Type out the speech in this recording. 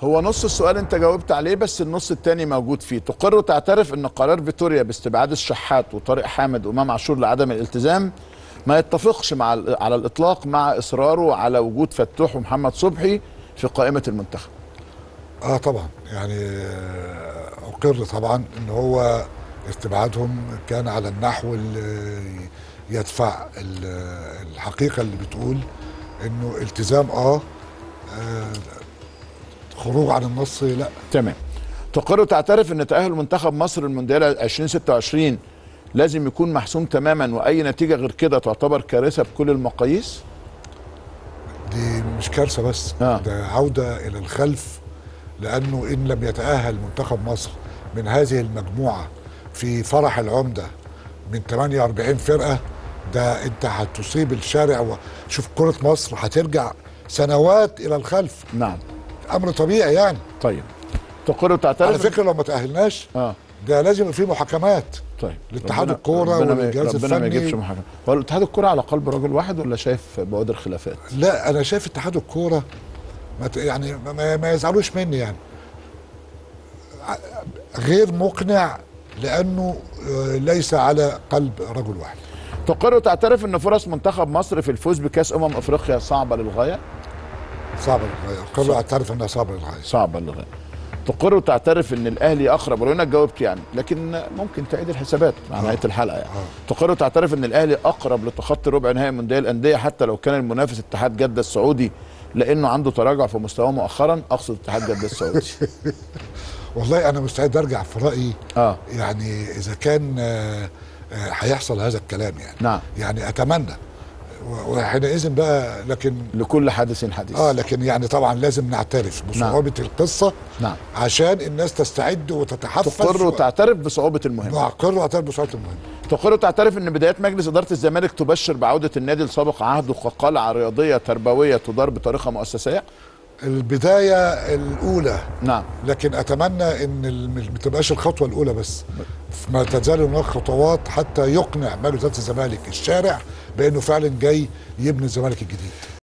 هو نص السؤال انت جاوبت عليه بس النص التاني موجود فيه تقر وتعترف ان قرار فيتوريا باستبعاد الشحات وطارق حامد وامام عاشور لعدم الالتزام ما يتفقش مع ال- على الاطلاق مع اصراره على وجود فتوح ومحمد صبحي في قائمه المنتخب اه طبعا يعني آه، اقر طبعا ان هو استبعادهم كان على النحو اللي يدفع ال- الحقيقه اللي بتقول انه التزام اه آه، خروج عن النص لا تمام تقر وتعترف ان تاهل منتخب مصر المونديال 2026 لازم يكون محسوم تماما واي نتيجه غير كده تعتبر كارثه بكل المقاييس دي مش كارثه بس آه. ده عوده الى الخلف لانه ان لم يتاهل منتخب مصر من هذه المجموعه في فرح العمده من 48 فرقه ده انت هتصيب الشارع وشوف كره مصر هترجع سنوات الى الخلف نعم امر طبيعي يعني طيب تقر وتعترف على فكره لو ما تاهلناش اه ده لازم يبقى في محاكمات طيب لاتحاد ربنا- الكورة ربنا ما- والجهاز ربنا ما الفني. يجيبش محاكمه هو الاتحاد الكوره على قلب رجل واحد ولا شايف بوادر خلافات لا انا شايف اتحاد الكوره ما ت- يعني ما, ما يزعلوش مني يعني ع- غير مقنع لانه آه، ليس على قلب رجل واحد تقر وتعترف ان فرص منتخب مصر في الفوز بكاس امم افريقيا صعبه للغايه صعب للغايه قرر اعترف انها صعبه للغايه صعبه للغايه تقر وتعترف ان الاهلي اقرب ولو انك جاوبت يعني لكن ممكن تعيد الحسابات مع نهايه الحلقه يعني تقر وتعترف ان الاهلي اقرب لتخطي ربع نهائي مونديال الانديه حتى لو كان المنافس اتحاد جده السعودي لانه عنده تراجع في مستواه مؤخرا اقصد اتحاد جده السعودي والله انا مستعد ارجع في رايي اه يعني اذا كان آه، آه، هيحصل هذا الكلام يعني نعم يعني اتمنى و- وحينئذ بقى لكن لكل حادث حديث اه لكن يعني طبعا لازم نعترف بصعوبه القصه نعم عشان الناس تستعد وتتحفز تقر و- وتعترف بصعوبه المهمه واقر واعترف بصوت المهم تقر وتعترف ان بدايات مجلس اداره الزمالك تبشر بعوده النادي لسابق عهده كقلعه رياضيه تربويه تدار بطريقه مؤسسيه البدايه الاولى نعم لكن اتمنى ان ال- مش ما تبقاش الخطوه الاولى بس ما تزال هناك خطوات حتى يقنع مجلس اداره الزمالك الشارع بانه فعلا جاي يبني الزمالك الجديد